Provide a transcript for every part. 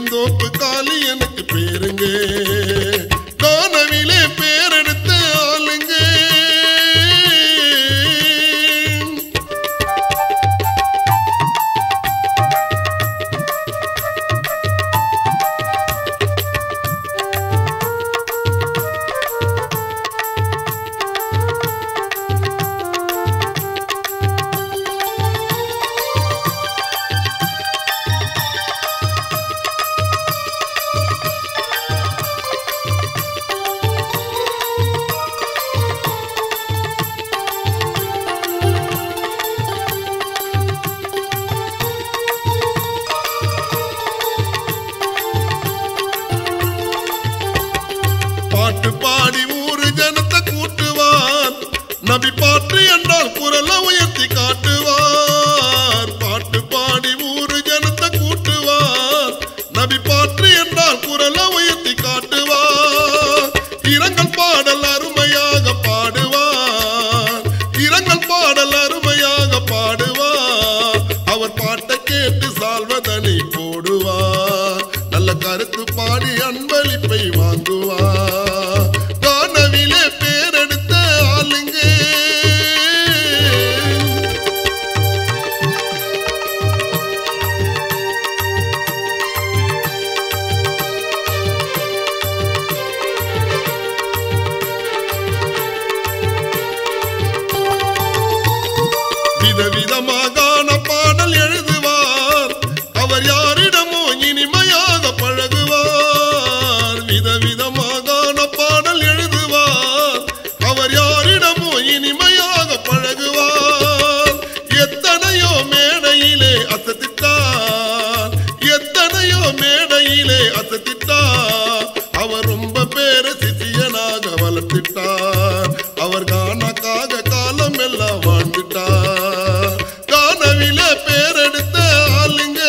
புளியந்தோப்பு காலி எனக்கு பேருங்க கானவிலே பேரெடுத்த ஆளுங்க பாட்டு பாடி ஊரு ஜனத்தை கூட்டுவார் நபி பாட்டு என்றால் குரலை உயர்த்தி காட்டுவார் பாட்டு பாடி ஊரு ஜனத்தை கூட்டுவார் நபி பாட்டு என்றால் குரலை உயர்த்தி காட்டுவார் இரங்கல் பாடல் அருமையாக பாடுவார் இரங்கல் பாடல் அருமையாக பாடுவார் அவர் பாட்டை கேட்டு சால்வதனை போடுவார் நல்ல கருத்து பாடி அன்பளிப்பை வாங்குவார் கானவிலே பேரெடுத்த ஆளுங்க விதவிதமாக பாடல் எழுதுவார் அவர் யாரிடமோ இனிமையாக பழகுவார் விதவிதமாக பாடல் எழுதுவார் அவர் யாரிடமோ இனிமையாக பழகுவார் எத்தனையோ மேடையிலே அசத்திட்டார் எத்தனையோ மேடையிலே அசத்திட்டார் அவர் ரொம்ப பேர சிசியனாக வளர்த்திட்டார் அவர் கானக்காக காலம் எல்லாம் வாழ்ந்துட்டார் கானவில பேரெடுத்த ஆளுங்க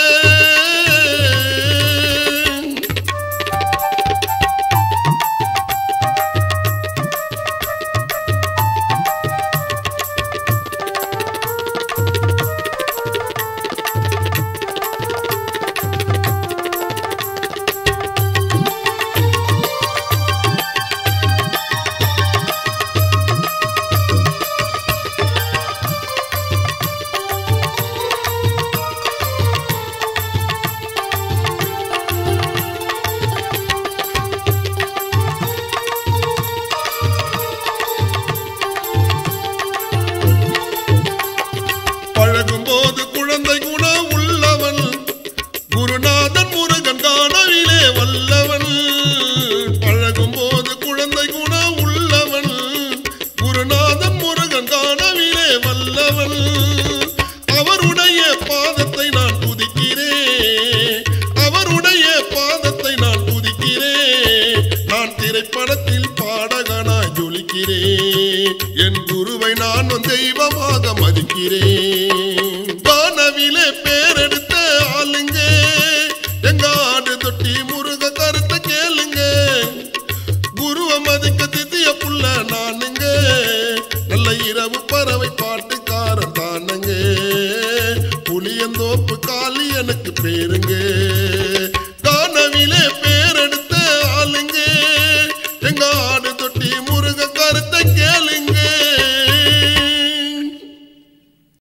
பழகும் போது குழந்தை குணம் உள்ளவன் குருநாதன் முருகன் காணவிலே வல்லவன் பழகும் போது குழந்தை குணம் உள்ளவன் குருநாதன் முருகன் காணவிலே வல்லவன் அவருடைய பாதத்தை நான் துதிக்கிறேன் அவருடைய பாதத்தை நான் துதிக்கிறேன் நான் திரைப்படத்தில் பாடகனாய் ஜொலிக்கிறேன் என் குருவை நான் உன் தெய்வமாக மதிக்கிறேன் வானவிலே பேரெடுத்த ஆளுங்க எங்க ஆடு தொட்டி முருக கருத்தை கேளுங்க குருவ மதிக்க தித்திய புள்ள நானுங்க நல்ல இரவு பறவை பாட்டுக்காரன் தானுங்க புளியந்தோப்பு காலி எனக்கு பேருங்க கானவிலே பேரெடுத்த ஆளுங்க எங்க